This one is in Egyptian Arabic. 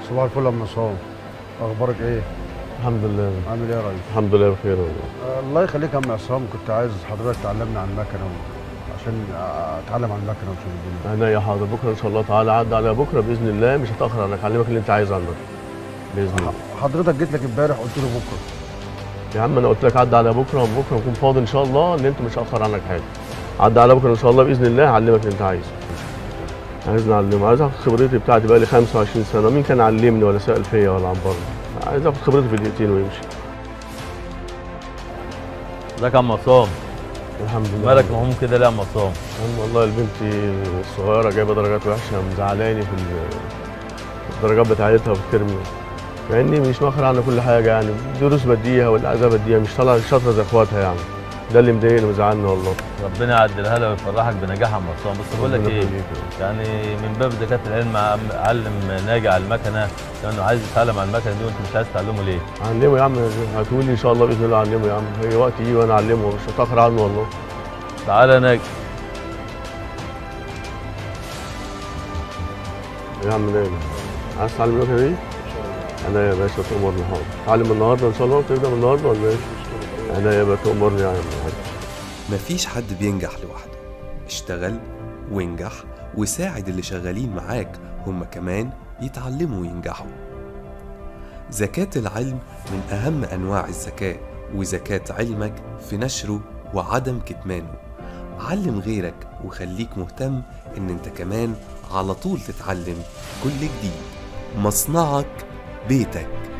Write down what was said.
صباح الفل يا ام عصام اخبارك ايه الحمد لله عامل ايه يا ريس الحمد لله بخير والله آه، الله يخليك يا ام عصام كنت عايز حضرتك تعلمني عن المكنه و- عشان اتعلم عن المكنه واشوف الدنيا انا يا حاضر بكره ان شاء الله تعالى عدى على بكره باذن الله مش هتاخر عنك اعلمك اللي انت عايزه عنك باذن الله ح- حضرتك جيت لك امبارح قلت له بكره يا عم انا قلت لك عدى على بكره وبكره نكون فاضي ان شاء الله ان انت مش هاخر عنك حاجه عدى على بكره ان شاء الله باذن الله هعلمك اللي انت عايزه عايزني اعلمك عايز اخد خبرتي بتاعتي بقى لي 25 سنه مين كان علمني ولا سال فيا ولا عبرني عايز اخد خبرتي في دقيقتين ويمشي ازيك يا عم عصام الحمد لله مالك مهموم كده ليه يا عم عصام أنا والله البنت الصغيرة جايبة درجات وحشة مزعلاني في ال- الدرجات بتاعتها في الترم مع إني مش ماخر عنها كل حاجة يعني دروس بديها واللي عايزها بديها مش طالعة شاطرة زي إخواتها يعني ده اللي مضايقني ومزعلني والله ربنا يعدلها لها ويفرحك بنجاح يا عم عصام بس بقول لك ربنا ايه يخليك. يعني من باب زكاة العلم عم- علم ناجي على المكنه لانه عايز يتعلم على المكنه دي وانت مش عايز تعلمه ليه؟ علمه يا عم هتقولي إن شاء الله بإذن الله أعلمه يا عم هي وقت يجي وأنا أعلمه مش هتأخر عنه والله تعالى ناجي يا عم نايم عايز تتعلم المكنة دي؟ أنا يا باشا تأمرني حاضر تعلم النهاردة إن شاء الله تبدأ من النهاردة ولا إيه؟ أنا يا باشا تأمرني يا عم مفيش حد بينجح لوحده اشتغل وانجح وساعد اللي شغالين معاك هم كمان يتعلموا وينجحوا زكاة العلم من أهم أنواع الزكاة وزكاة علمك في نشره وعدم كتمانه علم غيرك وخليك مهتم إن أنت كمان على طول تتعلم كل جديد مصنعك بيتك